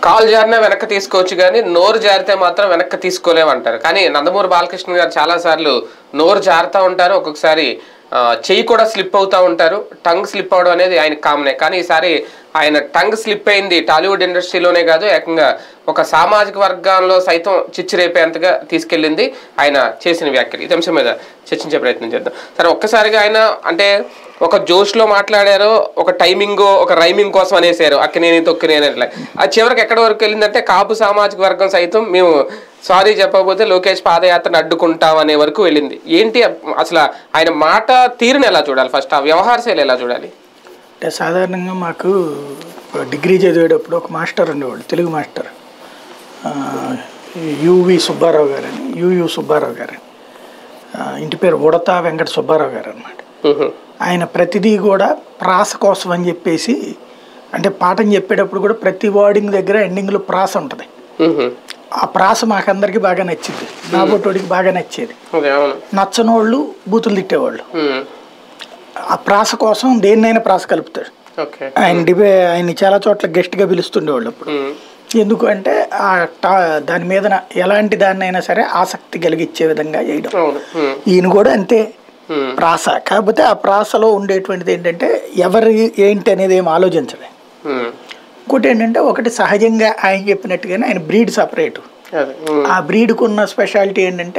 Call జారినా వెనక్కి తీసుకోవచ్చు కానీ నోరు జారితే మాత్రం వెనక్కి తీసుకోలేమంటారు కానీ నందమూరి బాలకృష్ణ గారు చాలా సార్లు నోరు జారుతూ ఉంటారు ఒక్కొక్కసారి ఆ, చెయ్యి కూడా స్లిప్ అవుతూ ఉంటారు టంగ్ స్లిప్ అవడం అనేది ఆయన కామనే కానీ ఈసారి ఆయన టంగ్ స్లిప్ అయింది టాలీవుడ్ ఇండస్ట్రీలోనే కాదు ఏకంగా ఒక సామాజిక వర్గాల్లో సైతం చిచ్చిరేపేంతగా తీసుకెళ్ళింది ఆయన చేసిన వ్యాఖ్యలు ఈ అంశం మీద చర్చించే ప్రయత్నం చేద్దాం సరే ఒక్కసారిగా ఆయన అంటే ఒక జోష్లో మాట్లాడారు ఒక టైమింగ్ ఒక రైమింగ్ కోసం అనేసారు అక్కినేని తొక్కినేని అట్లా అది చివరికి ఎక్కడి వరకు వెళ్ళిందంటే కాపు సామాజిక వర్గం సైతం మేము సారీ చెప్పకపోతే లోకేష్ పాదయాత్రను అడ్డుకుంటాం అనే వరకు వెళ్ళింది ఏంటి అసలు ఆయన మాట తీరుని ఎలా చూడాలి ఫస్ట్ ఆ వ్యవహార శైలి ఎలా చూడాలి అంటే సాధారణంగా మాకు డిగ్రీ చదివేటప్పుడు ఒక మాస్టర్ ఉండేవాడు తెలుగు మాస్టర్ ఆ, యువి సుబ్బారావు గారని యుయు సుబ్బారావు గారని ఆ, ఇంటి పేరు ఉడత వెంకట సుబ్బారావు గారు అనమాట ఉహు. ఆయన ప్రతిదీ కూడా ప్రాస కోసం అని చెప్పేసి అంటే పాఠం చెప్పేటప్పుడు కూడా ప్రతి వర్డింగ్ దగ్గర ఎండింగ్లో ప్రాస ఉంటుంది ఉహు. ఆ ప్రాస మాకందరికీ బాగా నచ్చింది నా బొట్టోడికి బాగా నచ్చేది అదే అవును నచ్చనోళ్ళు బూతులు తిట్టేవాళ్ళు ఉమ్. ఆ ప్రాస కోసం దేన్నైనా ప్రాస కలుపుతాడు ఓకే ఆయన డిబే ఆయన చాలా చోట్ల గెస్ట్గా పిలుస్తుండేవాళ్ళు అప్పుడు ఉమ్. ఎందుకు అంటే ఆ టా దాని మీద ఎలాంటి దాన్నైనా సరే ఆసక్తి కలిగించే విధంగా చేయడం అవును ఉమ్. ఈయన కూడా అంతే ఉమ్. ప్రాస కాకపోతే ఆ ప్రాసలో ఉండేటువంటిది ఏంటంటే ఎవరి ఏంటి అనేది ఏం ఆలోచించలే ఉమ్. ఇంకోటి ఏంటంటే ఒకటి సహజంగా ఆయన చెప్పినట్టుగానే ఆయన బ్రీడ్ సపరేటు అదే ఉమ్. ఆ బ్రీడ్కు ఉన్న స్పెషాలిటీ ఏంటంటే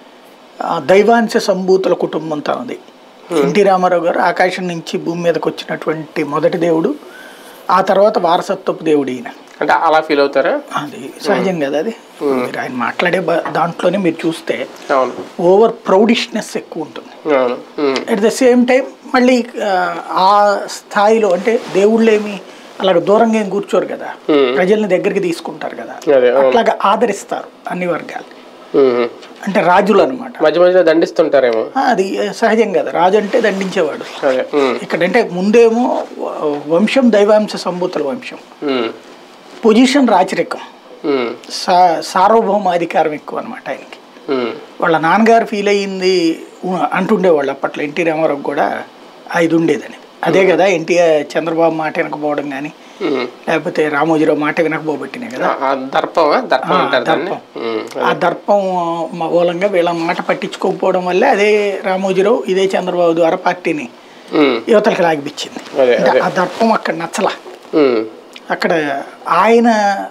ఆ, దైవాంశ సంభూతుల కుటుంబం తనది ఎన్టీ రామారావు గారు ఆకాశం నుంచి భూమి మీదకి వచ్చినటువంటి మొదటి దేవుడు ఆ తర్వాత వారసత్వపు దేవుడు ఈయన అంటే అలా ఫీల్ అవుతారా అది సహజం కదా అది మీరు ఆయన మాట్లాడే బ- దాంట్లోనే మీరు చూస్తే అవును ఓవర్ ప్రౌడిష్నెస్ ఎక్కువ ఉంటుంది అవును um. At the same time మళ్ళీ ఆ, ఆ స్థాయిలో అంటే దేవుళ్ళేమి అలాగ దూరంగా ఏం కూర్చోరు కదా Hmm. ప్రజల్ని దగ్గరికి తీసుకుంటారు కదా అదే అవును అట్లాగా ఆదరిస్తారు అన్ని వర్గాలు ఉమ్. అంటే రాజులు అనమాట మధ్య మధ్యలో దండిస్తుంటారేమో అది సహజం కదా రాజు అంటే దండించేవాడు అదే ఉమ్. ఇక్కడంటే ముందేమో వ- వంశం దైవాంశ సంభూతుల వంశం ఉమ్. పొజిషన్ రాచరికం ఉమ్. సా సార్వభౌమాధికారం ఎక్కువ అనమాట ఆయనకి ఉమ్. వాళ్ళ నాన్నగారు ఫీల్ అయ్యింది ఉ- అంటుండేవాళ్ళు అప్పట్లో ఎన్టీ రామారావు కూడా ఆ ఇది ఉండేదని అదే కదా ఎన్టీఆర్ చంద్రబాబు మాట వినకపోవడం కానీ ఉమ్. లేకపోతే రామోజీరావు మాట వినకపోబట్టినే కదా ఆ దర్పమా దర్పం ఆ, అంటారు దాన్ని దర్పం. ఉమ్. ఆ దర్పం మ- మూలంగా వీళ్ళ మాట పట్టించుకోకపోవడం వల్లే అదే రామోజీరావు ఇదే చంద్రబాబు ద్వారా పార్టీని ఉమ్. యువతలకు లాగిపించింది అదే అంటే అదే ఆ దర్పం అక్కడ నచ్చలా ఉమ్. అక్కడ ఆయన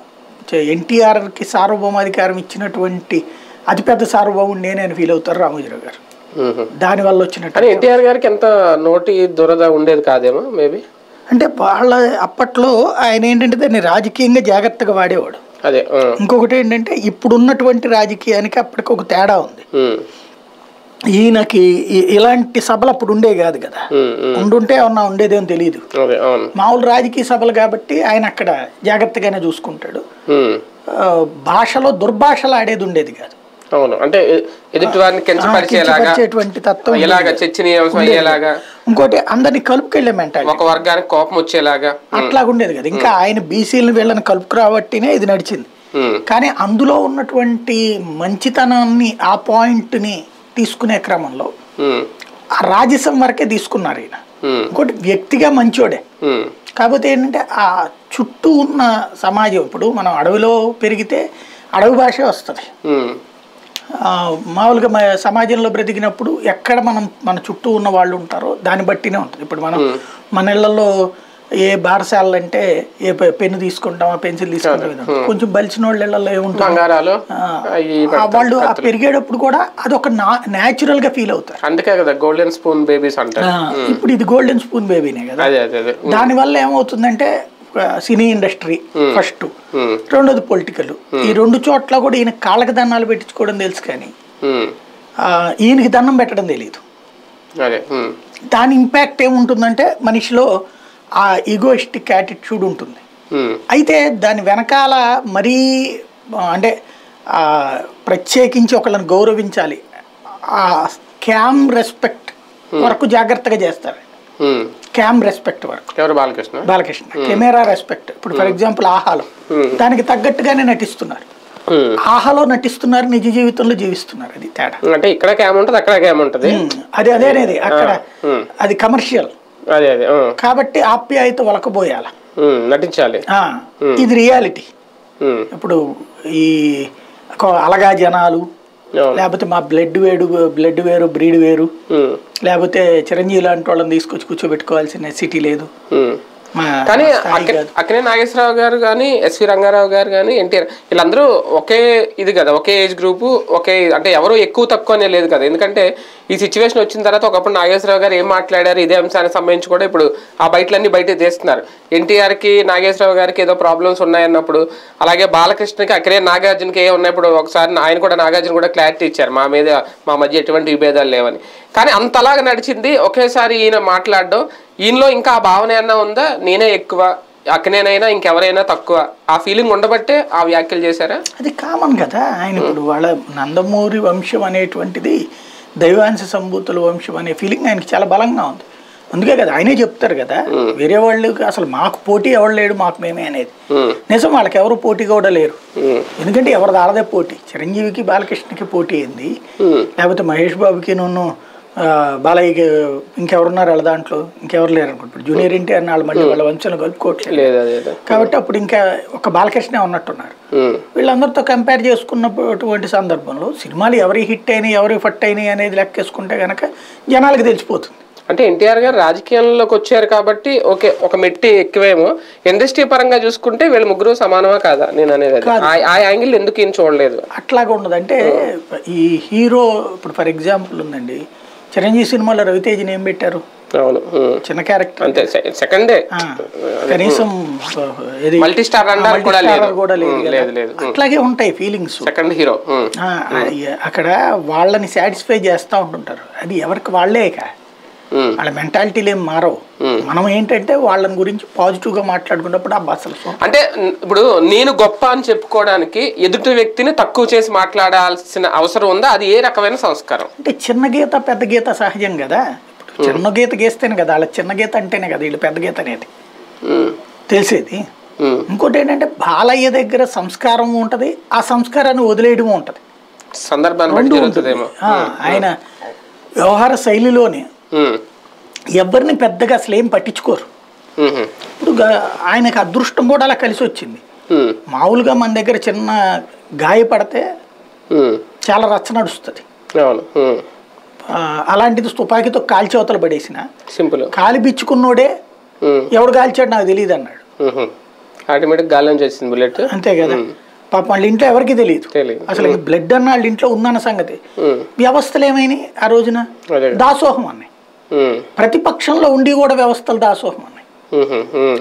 ఎన్టీఆర్కి సార్వభౌమాధికారం ఇచ్చినటువంటి అతిపెద్ద సార్వభౌముడు నేనే అని ఫీల్ అవుతారు రామోజీరావు గారు ఉమ్. దానివల్ల వచ్చినట్టు కానీ ఎన్టీఆర్ గారికి ఎంత నోటి దురద ఉండేది కాదేమో మేబీ అంటే వాళ్ళ అప్పట్లో ఆయన ఏంటంటే దాన్ని రాజకీయంగా జాగ్రత్తగా వాడేవాడు అదే ఆ. ఇంకొకటి ఏంటంటే ఇప్పుడున్నటువంటి రాజకీయానికి అప్పటికి ఒక తేడా ఉంది ఉమ్. ఈయనకి ఇ- ఇలాంటి సభలు అప్పుడు ఉండే కాదు కదా ఉమ్. ఉమ్. ఉండుంటే ఏమన్నా ఉండేదేమో తెలియదు అదే అవును మామూలు రాజకీయ సభలు కాబట్టి ఆయన అక్కడ జాగ్రత్తగానే చూసుకుంటాడు ఉమ్. ఆ, భాషలో దుర్భాషలు ఆడేది ఉండేది కాదు అవును అంటే ఎ- ఎదుటి వారిని కించపరిచేలాగా కించపరిచేటువంటి తత్వం ఇలాగా చర్చనీయాంశం అయ్యేలాగా ఇంకోటి అందరినీ కలుపుకెళ్లే మెంటాలిటీ ఒక వర్గానికి కోపం వచ్చేలాగా అట్లాగా ఉండేది కదా ఇంకా ఆయన బీసీలను వీళ్ళని కలుపుకురాబట్టినే ఇది నడిచింది ఉమ్. కానీ అందులో ఉన్నటువంటి మంచితనాన్ని ఆ పాయింట్ని తీసుకునే క్రమంలో ఉమ్. ఆ రాజసం వరకే తీసుకున్నారు ఈయన ఉమ్. ఇంకోటి వ్యక్తిగా మంచోడే ఉమ్. కాకపోతే ఏంటంటే ఆ చుట్టూ ఉన్న సమాజం ఇప్పుడు మనం అడవిలో పెరిగితే అడవి భాషే వస్తుంది ఉమ్. ఆ, మామూలుగా మన సమాజంలో బ్రతికినప్పుడు ఎక్కడ మనం మన చుట్టూ ఉన్న వాళ్ళు ఉంటారో దాన్ని బట్టినే ఉంటుంది ఇప్పుడు మనం మన ఇళ్లలో ఏ బారసాలు అంటే ఏ పె- పెన్ను తీసుకుంటాం ఆ పెన్సిల్ తీసుకుంటాం కొంచెం బలిసిన వాళ్ళ ఇళ్లలో ఏముంటుంది బంగారాలు ఆ, అవి ఆ వాళ్ళు ఆ పెరిగేటప్పుడు కూడా అదొక నా న్యాచురల్ గా ఫీల్ అవుతారు అందుకే కదా గోల్డెన్ స్పూన్ బేబీస్ అంటారు ఆ, ఇప్పుడు ఇది గోల్డెన్ స్పూన్ బేబీనే కదా అదే అదే అదే దానివల్ల ఏమవుతుందంటే ఆ, సినీ ఇండస్ట్రీ ఫస్ట్ ఉమ్. రెండోది పొలిటికల్ ఈ రెండు చోట్ల కూడా ఈయన కాళ్ళకి దండాలు పెట్టించుకోవడం తెలుసు కానీ ఉమ్. ఆ, ఈయనకి దండం పెట్టడం తెలియదు అదే ఉమ్. దాని ఇంపాక్ట్ ఏముంటుందంటే మనిషిలో ఆ ఈగోయిస్టిక్ యాటిట్యూడ్ ఉంటుంది ఉమ్. అయితే దాని వెనకాల మరీ ఆ, అంటే ఆ, ప్రత్యేకించి ఒకళ్ళని గౌరవించాలి ఆ క్యామ్ రెస్పెక్ట్ వరకు జాగ్రత్తగా చేస్తారు ఉమ్. క్యామ్ రెస్పెక్ట్ వరకు ఎవరు బాలకృష్ణ బాలకృష్ణ కెమెరా రెస్పెక్ట్ ఇప్పుడు ఫర్ ఎగ్జాంపుల్ ఆహాలో దానికి తగ్గట్టుగానే నటిస్తున్నారు ఉమ్. ఆహాలో నటిస్తున్నారు నిజ జీవితంలో జీవిస్తున్నారు అది తేడా అంటే ఇక్కడ క్యామ్ ఉంటుంది అక్కడ క్యామ్ ఉంటుంది ఉమ్, అది అదేనేది అక్కడ అది కమర్షియల్ అదే అదే ఆ. కాబట్టి ఆప్యాయత ఒలకబోయాల ఉమ్. నటించాలి ఆ, ఇది రియాలిటీ ఉమ్, ఇప్పుడు ఈ ఒక అలగా జనాలు అవును లేకపోతే మా బ్లడ్ వేడు బ్లడ్ వేరు బ్రీడ్ వేరు ఉమ్, లేకపోతే చిరంజీవి లాంటి వాళ్ళని తీసుకొచ్చి కూర్చోబెట్టుకోవాల్సిన సిటీ లేదు ఉమ్. మా కానీ మా స్థాయి అక్క- కాదు. అక్కనే నాగేశ్వరరావు గారు కానీ ఎస్వి రంగారావు గారు కానీ ఎన్టీఆర్ వీళ్ళందరూ ఒకే ఇది కదా ఒకే ఏజ్ గ్రూపు ఒకే అంటే ఎవరు ఎక్కువ తక్కువ అనే లేదు కదా ఎందుకంటే ఈ సిచ్యువేషన్ వచ్చిన తర్వాత ఒకప్పుడు నాగేశ్వరరావు గారు ఏం మాట్లాడారు ఇదే అంశానికి సంబంధించి కూడా ఇప్పుడు ఆ బయటలన్నీ బయట తీస్తున్నారు ఎన్టీఆర్కి నాగేశ్వరరావు గారికి ఏదో ప్రాబ్లమ్స్ ఉన్నాయన్నప్పుడు అలాగే బాలకృష్ణకి అక్కడే నాగార్జునకి ఏ ఉన్నప్పుడు ఒకసారి ఆయన కూడా నాగార్జున కూడా క్లారిటీ ఇచ్చారు మా మీద మా మధ్య ఎటువంటి విభేదాలు లేవని కానీ అంతలాగా నడిచింది ఒకేసారి ఈయన మాట్లాడడం ఈయనలో ఇంకా ఆ భావన ఏమన్నా ఉందా నేనే ఎక్కువ అక్కనేనైనా ఇంకెవరైనా తక్కువ ఆ ఫీలింగ్ ఉండబట్టే ఆ వ్యాఖ్యలు చేశారా అది కామన్ కదా ఆయన ఇప్పుడు వాళ్ళ నందమూరి వంశం అనేటువంటిది దైవాంశ సంభూతుల వంశం అనే ఫీలింగ్ ఆయనకి చాలా బలంగా ఉంది అందుకే కదా ఆయనే చెప్తారు కదా వేరే వాళ్ళకి అసలు మాకు పోటీ ఎవడు లేడు మాకు మేమే అనేది ఉమ్, నిజం వాళ్ళకి ఎవరు పోటీ కూడా లేరు ఉమ్, ఎందుకంటే ఎవరిది ఆడదే పోటీ చిరంజీవికి బాలకృష్ణకి పోటీ అయింది ఉమ్, లేకపోతే మహేష్ బాబుకి నన్ను ఆ, బాలయ్యకి ఇంకెవరున్నారు వాళ్ళ దాంట్లో ఇంకెవరు లేరు అనుకుంటా ఇప్పుడు జూనియర్ ఎన్టీఆర్ వాళ్ళ మళ్ళీ వాళ్ళ వంశంలో కలుపుకోవట్లేదు లేదు అదే అదే కాబట్టి అప్పుడు ఇంకా ఒక బాలకృష్ణ ఉన్నట్టున్నారు ఉమ్, వీళ్ళందరితో కంపేర్ చేసుకున్నటువంటి సందర్భంలో సినిమాలు ఎవరి హిట్ అయినాయి ఎవరి ఫట్ అయినాయి అనేది లెక్కేసుకుంటే కనుక జనాలకు తెలిసిపోతుంది అంటే ఎన్టీఆర్ గారు రాజకీయంలోకి వచ్చారు కాబట్టి ఓకే ఒక మెట్టి ఎక్కువేమో ఇండస్ట్రీ పరంగా చూసుకుంటే వీళ్ళ ముగ్గురు సమానమా కాదా నేను అనేది అది. ఆ- ఆ యాంగిల్ ఎందుకు ఈయన చూడలేదు అట్లాగా ఉండదు అంటే ఈ హీరో ఇప్పుడు ఫర్ ఎగ్జాంపుల్ ఉందండి చిరంజీవి సినిమాలో రవితేజని ఏం పెట్టారు అవును ఉమ్. చిన్న క్యారెక్టర్ అంతే సె- సెకండే కనీసం ఇది మల్టీ స్టార్ అనడానికి కూడా multi-star లేదు కూడా లేదు ఉమ్, కదా. లేదు లేదు ఉమ్. అట్లాగే ఉంటాయి ఫీలింగ్స్ సెకండ్ హీరో ఉమ్, అక్కడ వాళ్ళని సాటిస్ఫై చేస్తూ ఉంటుంటారు అది ఎవరికి వాళ్ళే ఇక ఉమ్, వాళ్ళ మెంటాలిటీలు ఏం మారవు మనం ఏంటంటే వాళ్ళని గురించి పాజిటివ్ గా మాట్లాడుకున్నప్పుడు ఆ అసలు సో- అంటే న్- ఇప్పుడు నేను గొప్ప అని చెప్పుకోవడానికి ఎదుటి వ్యక్తిని తక్కువ చేసి మాట్లాడాల్సిన అవసరం ఉందా అది ఏ రకమైన సంస్కారం అంటే చిన్న గీత పెద్ద గీత సహజం కదా ఇప్పుడు చిన్న గీత గీస్తేనే కదా వాళ్ళ చిన్న గీత అంటేనే కదా వీళ్ళు పెద్ద గీత అనేది ఉమ్, తెలిసేది ఉమ్. ఇంకోటి ఏంటంటే బాలయ్య దగ్గర సంస్కారం ఉంటది ఆ సంస్కారాన్ని వదిలేయడం ఉంటది సందర్భాన్ని బట్టి జరుగుతుందేమో ఆ, ఆయన వ్యవహార శైలిలోనే ఉమ్, ఎవరిని పెద్దగా అసలు ఏం పట్టించుకోరు ఉమ్, ఇప్పుడు గా- ఆయనకు అదృష్టం కూడా అలా కలిసి వచ్చింది ఉమ్, మామూలుగా మన దగ్గర చిన్న గాయపడితే ఉమ్. చాలా రచ్చ నడుస్తుంది అవును ఉమ్, ఆ, అలాంటిది తుపాకీతో కాల్చేవతలు పడేసిన సింపుల్ కాలి బిచ్చుకున్నోడే ఉమ్, ఎవడు కాల్చాడు నాకు తెలియదు అన్నాడు ఉమ్. ఆటోమేటిక్ గాలి నుంచి వచ్చింది బుల్లెట్ అంతే కదా పాపం వాళ్ళ ఇంట్లో ఎవరికి తెలియదు తెలియదు అసలు బ్లడ్ అన్న వాళ్ళ ఇంట్లో ఉందన్న సంగతి ఉమ్, వ్యవస్థలు ఏమైనాయి ఆ రోజున అదే దాసోహం అన్నాయి ఉమ్, ప్రతిపక్షంలో ఉండి కూడా వ్యవస్థలు దాసోహం అన్నాయి ఉమ్, ఉమ్.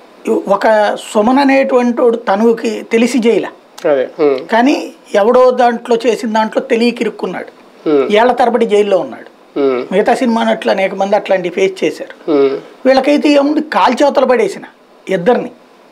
ఒక సుమన్ అనేటువంటి వాడు తనుకి తెలిసి చేయలే అదే ఉమ్, కానీ ఎవడో దాంట్లో చేసిన దాంట్లో తెలియక ఇరుక్కున్నాడు ఉమ్, ఏళ్ల తరబడి జైల్లో ఉన్నాడు ఉమ్, మిగతా సినిమా నటులు అనేక మంది అట్లాంటి ఫేస్ చేశారు ఉమ్, వీళ్ళకైతే ఏముంది కాల్చేవతలు పడేసిన ఇద్దరిని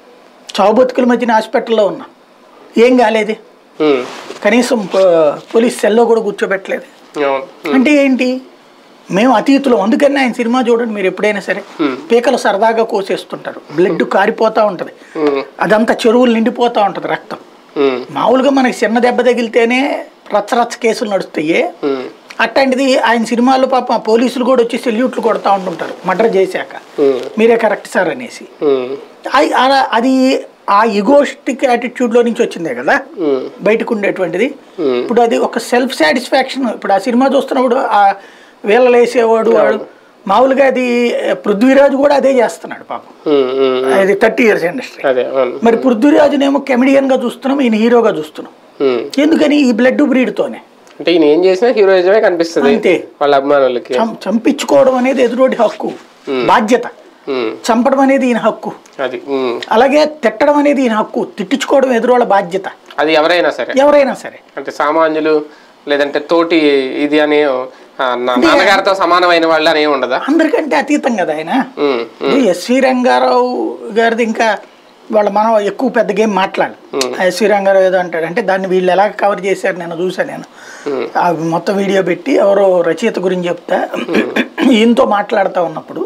చావు బతుకుల మధ్యన హాస్పిటల్లో ఉన్నా ఏం కాలేదు ఉమ్. కనీసం పో- పోలీస్ సెల్లో కూడా కూర్చోబెట్టలేదు అవును అంటే ఏంటి మేము అతీతులం అందుకని ఆయన సినిమా చూడండి మీరు ఎప్పుడైనా సరే పీకలు సరదాగా కోసేస్తుంటారు బ్లడ్ కారిపోతూ ఉంటుంది ఉమ్, అదంతా చెరువులు నిండిపోతూ ఉంటుంది రక్తం ఉమ్, మామూలుగా మనకి చిన్న దెబ్బ తగిలితేనే రచ్చ రచ్చ కేసులు నడుస్తాయి ఉమ్, అట్లాంటిది ఆయన సినిమాలో పాప పోలీసులు కూడా వచ్చి సెల్యూట్లు కొడతా ఉంటుంటారు మర్డర్ చేశాక ఉమ్, మీరే కరెక్ట్ సార్ అనేసి ఉమ్, అయి- అలా- అది ఆ ఇగోస్టిక్ యాటిట్యూడ్లో నుంచి వచ్చిందే కదా ఉమ్, బయటకు ఉండేటువంటిది ఉమ్. ఇప్పుడు అది ఒక సెల్ఫ్ సాటిస్ఫాక్షన్ ఇప్పుడు ఆ సినిమా చూస్తున్నప్పుడు ఆ వీళ్ళలు వేసేవాడు వాడు మామూలుగా అది పృథ్వీరాజు కూడా అదే చేస్తున్నాడు పాపం ఉమ్, ఉమ్. అది థర్టీ ఇయర్స్ ఇండస్ట్రీ అదే అవును మరి పృథ్వీరాజునేమో comedian గా చూస్తున్నాం ఈయన హీరోగా చూస్తున్నాం ఉమ్. ఎందుకని ఈ బ్లడ్ బ్రీడ్తోనే అంటే ఈయన ఏం చేసినా హీరోయిజమే కనిపిస్తుంది అంతే. వాళ్ళ అభిమానులకి చం- చంపించుకోవడం అనేది ఎదురోడి హక్కు బాధ్యత ఉమ్, చంపడం అనేది ఈయన హక్కు అది ఉమ్. అలాగే తిట్టడం అనేది ఈయన హక్కు తిట్టించుకోవడం ఎదురోళ్ళ బాధ్యత అది ఎవరైనా సరే ఎవరైనా సరే అంటే సామాన్యులు లేదంటే తోటి ఇది అని ఆ, నా నాన్నగారితో సమానమైన వాళ్ళు అని ఏమి ఉండదా అందరికంటే అతీతం కదా ఆయన ఉమ్, ఇప్పుడు ఎస్వి రంగారావు గారిది ఇంకా వాళ్ళ మనం ఎక్కువ పెద్ద గేమ్ మాట్లాడు ఎస్వి రంగారావు ఏదో అంటాడు అంటే దాన్ని వీళ్ళు ఎలా కవర్ చేశారు నేను చూసాను నేను ఆ మొత్తం వీడియో పెట్టి ఎవరో రచయిత గురించి చెప్తా ఈయనతో మాట్లాడుతూ ఉన్నప్పుడు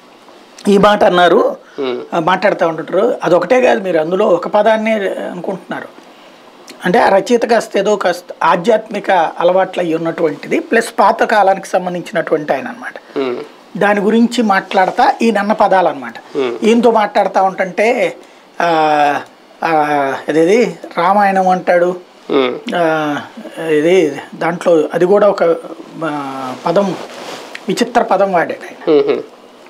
ఈ మాట అన్నారు ఉమ్, ఆ, మాట్లాడుతూ ఉంటుంటారు అదొకటే కాదు మీరు అందులో ఒక పదాన్నే అనుకుంటున్నారు అంటే ఆ రచయిత కాస్త ఏదో కాస్త ఆధ్యాత్మిక అలవాట్లు అయి ఉన్నటువంటిది ప్లస్ పాత కాలానికి సంబంధించినటువంటి ఆయన అనమాట ఉమ్, దాని గురించి మాట్లాడతా ఈ నన్న పదాలు అనమాట ఈయనతో మాట్లాడుతూ ఉంటుంటే ఆ, ఆ, అదేది రామాయణం అంటాడు ఉమ్, ఆ, ఇది దాంట్లో అది కూడా ఒక ఆ, పదం విచిత్ర పదం వాడాడు ఆయన ఉమ్, ఉమ్.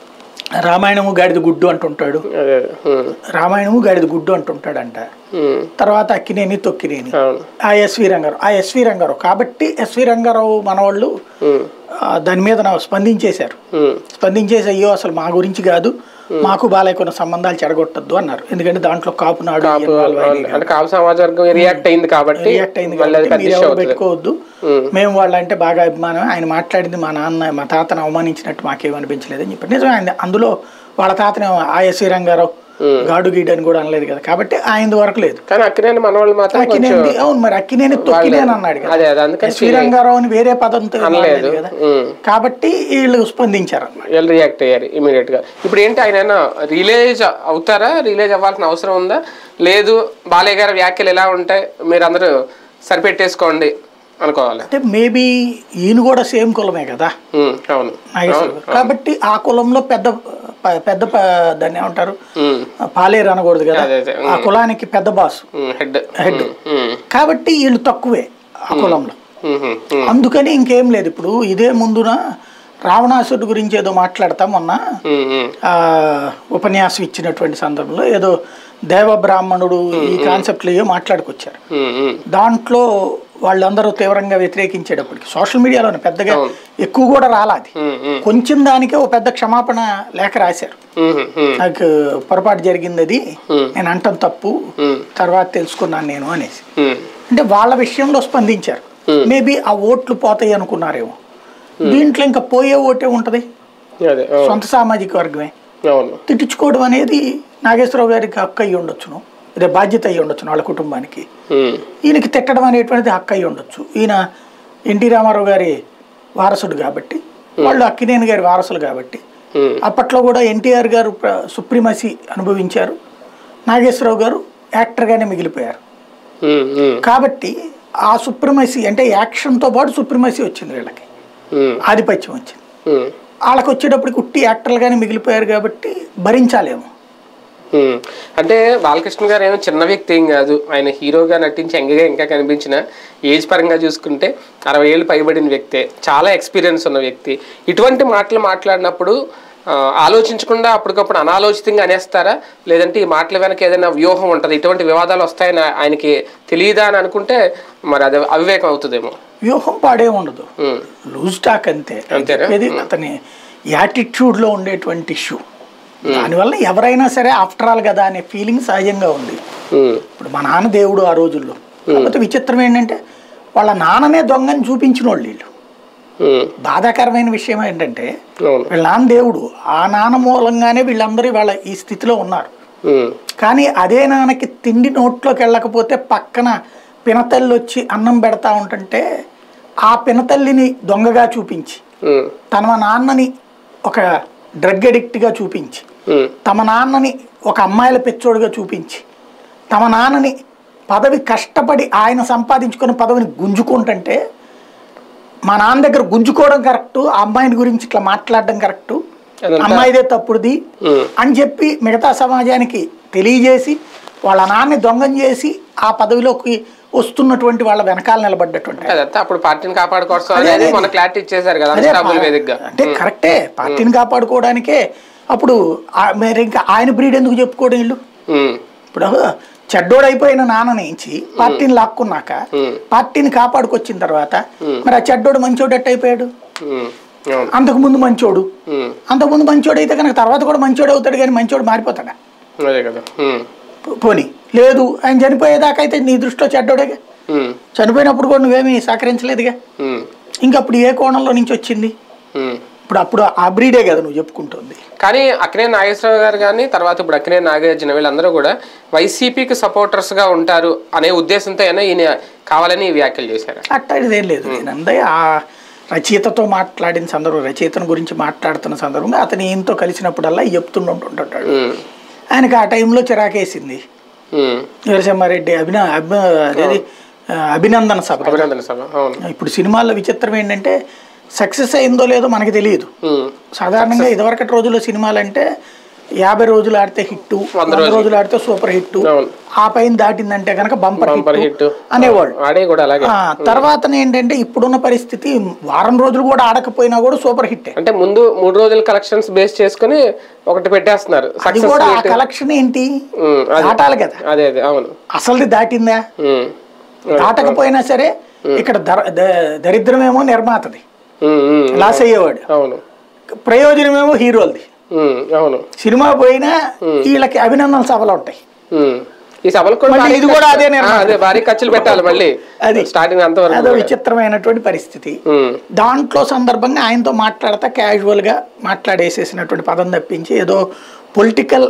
రామాయణము గాడిద గుడ్డు అంటుంటాడు అదే అదే. ఉమ్, రామాయణము గాడిద గుడ్డు అంటుంటాడంట ఉమ్, తర్వాత అక్కినేని తొక్కినేని అవును ఆ ఎస్వి రంగారావు ఆ ఎస్వి రంగారావు కాబట్టి ఎస్వి రంగారావు మనవాళ్ళు ఉమ్, ఆ, దాని మీద నా స్పందించేశారు ఉమ్, స్పందించేసి అయ్యో అసలు మా గురించి కాదు మాకు బాలయ్యకున్న సంబంధాలు చెడగొట్టద్దు అన్నారు ఎందుకంటే దాంట్లో కాపు నాడు కాపు ఇన్వాల్వ్ అవును. అంటే కాపు సమాజ వర్గం రియాక్ట్ అయింది కాబట్టి రియాక్ట్ అయింది మళ్ళీ అది కాబట్టి పెద్ద మీరు ఇష్యూ ఎవరు అవుతుంది పెట్టుకోవద్దు ఉమ్, మేము వాళ్ళంటే బాగా అభిమానం ఆయన మాట్లాడింది మా నాన్న మా తాతను అవమానించినట్టు మాకేమనిపించలేదని చెప్పి నిజమే ఆయన అందులో వాళ్ళ తాతని ఆయస్వి రంగారావు గాడు గీడు అని కూడా అనలేదు కదా కాబట్టి ఆయన వరకు లేదు కానీ అక్కినేని మనవాళ్ళు మాత్రం కొంచెం అక్కినేని అవును మరి అక్కినేని తొక్కినేని అన్నాడు కదా అదే అదే అందుకని ఎస్వి రంగారావు అని వేరే పదంతో అనలేదు అనలేదు కదా ఉమ్. కాబట్టి వీళ్ళు స్పందించారు అన్నమాట వీళ్ళు రియాక్ట్ అయ్యారు ఇమీడియట్ గా ఇప్పుడు ఏంటి ఆయన ఏమైనా రిలేజ్ అవుతారా రిలేజ్ అవ్వాల్సిన అవసరం ఉందా లేదు బాలయ్య గారి వ్యాఖ్యలు ఎలా ఉంటాయి మీరు అందరూ సరిపెట్టేసుకోండి అనుకోవాలి అంటే మేబీ ఈయన కూడా సేమ్ కులమే కదా ఉమ్, అవును నాగేశ్వరరావు కాబట్టి ఆ కులంలో పెద్ద ప- పెద్ద ప- దాన్ని ఏమంటారు ఉమ్, పాలేరు అనకూడదు కదా అదే, అదే. ఆ కులానికి పెద్ద boss um, head head um, కాబట్టి వీళ్ళు తక్కువే ఆ కులంలో ఉమ్, ఉమ్, ఉమ్, అందుకని ఇంకేం లేదు ఇప్పుడు ఇదే ముందున రావణాసుడి గురించి ఏదో మాట్లాడతాం మొన్న ఉమ్, ఉమ్, ఆ, ఉపన్యాసం ఇచ్చినటువంటి సందర్భంలో ఏదో దేవ బ్రాహ్మణుడు ఈ కాన్సెప్ట్లు ఏవో మాట్లాడుకొచ్చారు ఉమ్, ఉమ్, దాంట్లో వాళ్ళందరూ తీవ్రంగా వ్యతిరేకించేటప్పటికి సోషల్ మీడియాలోనే పెద్దగా ఎక్కువ కూడా రాలాది ఉమ్, ఉమ్, కొంచెం దానికే ఓ పెద్ద క్షమాపణ లేఖ రాశారు ఉమ్, ఉమ్, నాకు పొరపాటు జరిగింది అది Hmm. నేను అంటాం తప్పు Hmm. తర్వాత తెలుసుకున్నాను నేను అనేసి ఉమ్, అంటే వాళ్ళ విషయంలో స్పందించారు మేబీ ఆ ఓట్లు పోతాయి అనుకున్నారేమో దీంట్లో ఇంకా పోయే ఓటే ఉంటది అదే అవును, సొంత సామాజిక వర్గమే అవును తిట్టించుకోవడం అనేది నాగేశ్వరరావు గారికి హక్కు అయ్యి ఉండొచ్చును ఇదే బాధ్యత అయ్యి ఉండొచ్చును వాళ్ళ కుటుంబానికి ఉమ్, ఈయనకి తిట్టడం అనేటువంటిది హక్కు అయ్యి ఉండొచ్చు ఈయన ఎన్టీ రామారావు గారి వారసుడు కాబట్టి వాళ్ళు అక్కినేని గారి వారసులు కాబట్టి ఉమ్, అప్పట్లో కూడా ఎన్టీఆర్ గారు ప్ర- సుప్రీమసీ అనుభవించారు నాగేశ్వరరావు గారు యాక్టర్గానే మిగిలిపోయారు ఉమ్, ఉమ్, కాబట్టి ఆ సుప్రీమసీ అంటే యాక్షన్తో పాటు సుప్రీమసీ వచ్చింది వీళ్ళకి ఉమ్, ఆధిపత్యం వచ్చింది ఉమ్. వాళ్ళకి వచ్చేటప్పటికి ఉట్టి యాక్టర్లుగానే మిగిలిపోయారు కాబట్టి భరించాలేమో ఉమ్. అంటే బాలకృష్ణ గారు ఏమో చిన్న వ్యక్తి ఏం కాదు ఆయన హీరోగా నటించి యంగ్గా ఇంకా కనిపించిన ఏజ్ పరంగా చూసుకుంటే అరవై ఏళ్ళు పైబడిన వ్యక్తే చాలా ఎక్స్పీరియన్స్ ఉన్న వ్యక్తి ఇటువంటి మాటలు మాట్లాడినప్పుడు ఆ, ఆలోచించకుండా అప్పటికప్పుడు అనాలోచితంగా అనేస్తారా లేదంటే ఈ మాటల వెనక ఏదైనా వ్యూహం ఉంటుంది ఇటువంటి వివాదాలు వస్తాయని ఆయనకి తెలియదా అని అనుకుంటే మరి అది అవివేకం అవుతుందేమో వ్యూహం పాడే ఉండదు ఉమ్. లూజ్ టాక్ అంతే అంతేనా? చెప్పేది అతని యాటిట్యూడ్లో ఉండేటువంటి ఇష్యూ దానివల్ల ఎవరైనా సరే ఆఫ్టర్ ఆల్ కదా అనే ఫీలింగ్ సహజంగా ఉంది ఉమ్. ఇప్పుడు మా నాన్న దేవుడు ఆ రోజుల్లో కాకపోతే విచిత్రం ఏంటంటే వాళ్ళ నాన్ననే దొంగని చూపించిన వాళ్ళు వీళ్ళు ఉమ్. బాధాకరమైన విషయం ఏంటంటే అవును వీళ్ళ నాన్న దేవుడు ఆ నాన్న మూలంగానే వీళ్ళందరూ వాళ్ళ ఈ స్థితిలో ఉన్నారు ఉమ్. కానీ అదే నాన్నకి తిండి నోట్లోకి వెళ్ళకపోతే పక్కన పినతల్లి వచ్చి అన్నం పెడతా ఉంటుంటే ఆ పినతల్లిని దొంగగా చూపించి ఉమ్. తమ నాన్నని ఒక డ్రగ్ అడిక్ట్గా చూపించి ఉమ్. తమ నాన్నని ఒక అమ్మాయిల పెచ్చోడుగా చూపించి తమ నాన్నని పదవి కష్టపడి ఆయన సంపాదించుకున్న పదవిని గుంజుకుంటుంటే మా నాన్న దగ్గర గుంజుకోవడం కరెక్టు ఆ అమ్మాయిని గురించి ఇట్లా మాట్లాడడం కరెక్టు అదంతా- అమ్మాయిదే తప్పుడుది ఉమ్. అని చెప్పి మిగతా సమాజానికి తెలియజేసి వాళ్ళ నాన్నని దొంగం చేసి ఆ పదవిలోకి వస్తున్నటువంటి వాళ్ళ వెనకాల నిలబడ్డటువంటి అదంతా అప్పుడు పార్టీని కాపాడుకోవచ్చు అదే, అనేది అదే. మన క్లారిటీ ఇచ్చేసారు కదా అదే అన్స్టాపుల్ పా- వేదికగా అంటే కరెక్టే పార్టీని కాపాడుకోవడానికే అప్పుడు ఆ- మరి ఇంకా ఆయన బ్రీడ్ ఎందుకు చెప్పుకోవడం వీళ్ళు ఉమ్. ఇప్పుడు చెడ్డోడైపోయిన నాన్న నుంచి పార్టీని లాక్కున్నాక ఉమ్. పార్టీని కాపాడుకొచ్చిన తర్వాత మరి ఆ చెడ్డోడు మంచోడు ఎట్ట అయిపోయాడు ఉమ్. అవును అంతకుముందు మంచోడు ఉమ్. అంతకుముందు మంచోడు అయితే కనుక తర్వాత కూడా మంచోడు అవుతాడు కానీ మంచోడు మారిపోతాడా అదే కదా ఉమ్. పో- పోనీ లేదు ఆయన చనిపోయేదాకా అయితే నీ దృష్టిలో చెడ్డోడేగా ఉమ్. చనిపోయినప్పుడు కూడా నువ్వేమీ సహకరించలేదుగా ఉమ్. ఇంకా అప్పుడు ఏ కోణంలో నుంచి వచ్చింది ఉమ్. ఇప్పుడు అప్పుడు ఆ బ్రీడే కదా నువ్వు చెప్పుకుంటుంది కానీ అక్కినే నాగేశ్వరరావు గారు కానీ తర్వాత ఇప్పుడు అక్కినే నాగార్జున వీళ్ళందరూ కూడా వైసీపీకి సపోర్టర్స్గా ఉంటారు అనే ఉద్దేశంతో అయినా ఈయన కావాలని ఈ వ్యాఖ్యలు చేశారు అట్టేదేం లేదు నేనందే ఆ రచయితతో మాట్లాడిన సందర్భం రచయితను గురించి మాట్లాడుతున్న సందర్భంగా అతను ఈయనతో కలిసినప్పుడల్లా ఇవి చెప్తుంటుంటాడు ఉమ్. ఆయనకి ఆ టైంలో చిరాకేసింది ఉమ్. వీరసింహారెడ్డి అభిన అభి అదేది ఆ, అభినందన సభ అభినందన సభ అవును ఇప్పుడు సినిమాల్లో విచిత్రం ఏంటంటే సక్సెస్ అయిందో లేదో మనకి తెలియదు ఉమ్. సాధారణంగా ఇదివరకటి రోజుల్లో సినిమాలు అంటే యాభై రోజులు ఆడితే హిట్ వంద రోజులు ఆడితే సూపర్ హిట్ అవును ఆ పైన దాటిందంటే కనుక బంపర్ బంపర్ హిట్ హిట్ అనేవాళ్ళు ఆడే కూడా అలాగే ఆ, తర్వాత ఏంటంటే ఇప్పుడున్న పరిస్థితి వారం రోజులు కూడా ఆడకపోయినా కూడా సూపర్ హిట్ అంటే ముందు మూడు రోజుల కలెక్షన్స్ బేస్ చేసుకుని ఒకటి పెట్టేస్తున్నారు అది సక్సెస్ కూడా ఆ కలెక్షన్ ఏంటి అదే దాటాలి కదా అదే అదే అవును అసలుది దాటిందా ఉమ్, దాటకపోయినా సరే ఇక్కడ దర- ద- దరిద్రమేమో నిర్మాతది ఉమ్, ఉమ్, లాస్ అయ్యేవాడు అవును ప్రయోజనమేమో హీరోలది ఉమ్, అవును సినిమా పోయినా వీళ్ళకి అభినందన సభలు ఉంటాయి ఉమ్. ఈ సభలకు కూడా మళ్ళీ భారీ ఇది కూడా అదే ఖర్చు- నిర్మాణం. ఆ, అదే భారీ ఖర్చులు పెట్టాలి మళ్ళీ అది. స్టార్టింగ్ అంతవరకు అదో విచిత్రమైనటువంటి పరిస్థితి ఉమ్, దాంట్లో సందర్భంగా ఆయనతో మాట్లాడతా క్యాజువల్గా మాట్లాడేసేసినటువంటి పదం తప్పించి ఏదో పొలిటికల్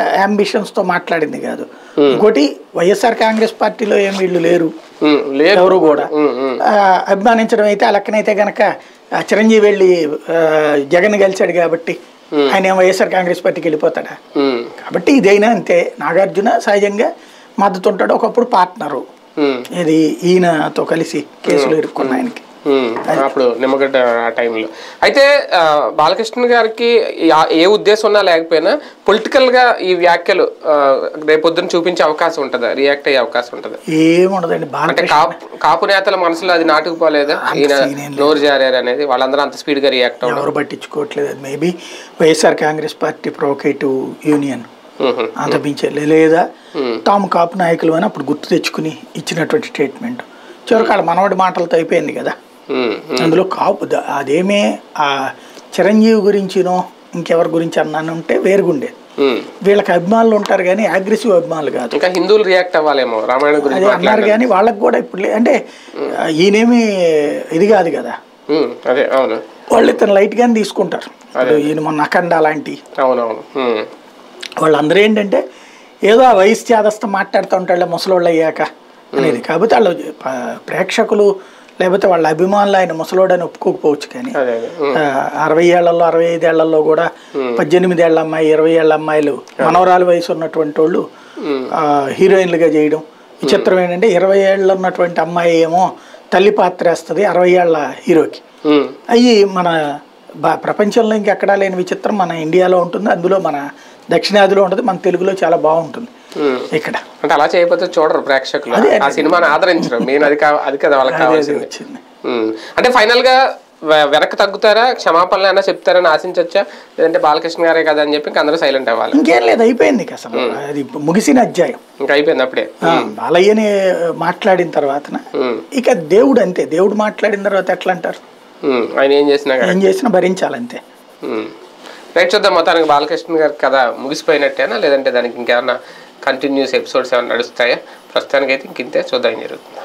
తో మాట్లాడింది కాదు ఇంకోటి వైఎస్ఆర్ కాంగ్రెస్ పార్టీలో ఏం వీళ్ళు లేరు ఉమ్, లేదు ఎవరు కూడా ఉమ్, ఉమ్, ఆ, అభిమానించడం అయితే ఆ లెక్కనైతే గనక ఆ, చిరంజీవి వెళ్ళి ఆ, జగన్ గెలిచాడు కాబట్టి ఆయన ఏం వైఎస్ఆర్ కాంగ్రెస్ పార్టీకి వెళ్ళిపోతాడా ఉమ్, కాబట్టి ఇదైనా అంతే నాగార్జున సహజంగా మద్దతు ఉంటాడు ఒకప్పుడు పార్ట్నరు ఉమ్, ఇది ఈయనతో కలిసి కేసులు ఇరుక్కున్న ఆయనకి ఉమ్, అప్పుడు నిమ్మగడ్డ ఆ టైంలో అయితే ఆ, బాలకృష్ణ గారికి ఆ- ఏ ఉద్దేశం ఉన్నా లేకపోయినా పొలిటికల్ గా ఈ వ్యాఖ్యలు ఆ, రేపొద్దున చూపించే అవకాశం ఉంటుందా రియాక్ట్ అయ్యే అవకాశం ఉంటుందా ఏముండదండి అంటే బాలకృష్ణ కాపు కాపు నేతల మనసులో అది నాటుకుపోలేదా ఈయన scene ఏం నోరు జారారు అనేది వాళ్ళందరూ అంత స్పీడ్ గా రియాక్ట్ అవ్వడం ఎవరు పట్టించుకోవట్లేదు maybe YSR Congress party provocative union ఉహు, అంతపించే లేదా తాము కాపు నాయకులు అని అప్పుడు గుర్తు తెచ్చుకుని ఇచ్చినటువంటి స్టేట్మెంట్ చివరికాడ మనవడి మాటలతో అయిపోయింది కదా ఉమ్, అందులో కాపు ద- అదేమే ఆ చిరంజీవి గురించినో ఇంకెవరి గురించి అన్నాను ఉంటే వేరుగుండేది ఉమ్. వీళ్ళకి అభిమానులు ఉంటారు కానీ అగ్రెసివ్ అభిమానులు కాదు ఇంకా హిందువులు రియాక్ట్ అవ్వాలేమో రామాయణం గురించి అదే అన్నారు కానీ వాళ్ళకి కూడా ఇప్పుడు లే- అంటే ఆ, ఈయనేమి ఇది కాదు కదా ఉమ్, అదే అవును వాళ్ళు ఇతను లైట్గానే తీసుకుంటారు ఇప్పుడు ఈయన మొన్న అఖండ అలాంటి అవునవును ఉమ్, వాళ్ళందరూ ఏంటంటే ఏదో ఆ వయసు చేదస్త మాట్లాడుతూ ఉంటాడు ముసలోళ్ళు అయ్యాక అనేది కాకపోతే వాళ్ళు ప- ప్రేక్షకులు లేకపోతే వాళ్ళ అభిమానులు ఆయన ముసలోడని ఒప్పుకోకపోవచ్చు కానీ అదే అదే ఉమ్, ఆ, అరవై ఏళ్లలో అరవై ఐదు ఏళ్లలో కూడా పద్దెనిమిది ఏళ్ల అమ్మాయి ఇరవై ఏళ్ల అమ్మాయిలు మనవరాలు వయసు ఉన్నటువంటి వాళ్ళు ఆ, హీరోయిన్లుగా చేయడం విచిత్రం ఏంటంటే ఇరవై ఏళ్ళు ఉన్నటువంటి అమ్మాయి ఏమో తల్లి పాత్ర వేస్తుంది అరవై ఏళ్ల హీరోకి ఉమ్, అవి మన బా- ప్రపంచంలో ఇంకెక్కడా లేని విచిత్రం మన ఇండియాలో ఉంటుంది అందులో మన దక్షిణాదిలో ఉంటుంది మన తెలుగులో చాలా బాగుంటుంది ఉమ్. ఇక్కడ అంటే అలా చేయకపోతే చూడరు ప్రేక్షకులు అదే, ఆ సినిమాని ఆదరించరు మెయిన్ అది కా అది కదా వాళ్ళకి అదే కావాల్సింది వచ్చింది ఉమ్. అంటే ఫైనల్ గా వె- వెనక్కి తగ్గుతారా క్షమాపణలు అయినా చెప్తారని ఆశించవచ్చా లేదంటే బాలకృష్ణ గారే కదా అని చెప్పి ఇంక అందరూ సైలెంట్ అవ్వాలి ఇంకేం లేదు అయిపోయింది ఇక అసలు అది ముగిసిన అధ్యాయం ఇంకా అయిపోయింది అప్పుడే ఆ, బాలయ్యని మాట్లాడిన తర్వాత ఉమ్, ఇక దేవుడు అంతే దేవుడు మాట్లాడిన తర్వాత ఎట్లా అంటారు ఉమ్. ఆయన ఏం చేసినా కానీ ఏం చేసినా భరించాలంతే ఉమ్. రైట్ చూద్దాం మొత్తానికి బాలకృష్ణ గారి కథ ముగిసిపోయినట్టేనా లేదంటే దానికి ఇంకేమన్నా కంటిన్యూస్ ఎపిసోడ్స్ ఏమైనా నడుస్తాయా ప్రస్తుతానికి అయితే ఇంకింతే చూద్దాం ఏం జరుగుతుంది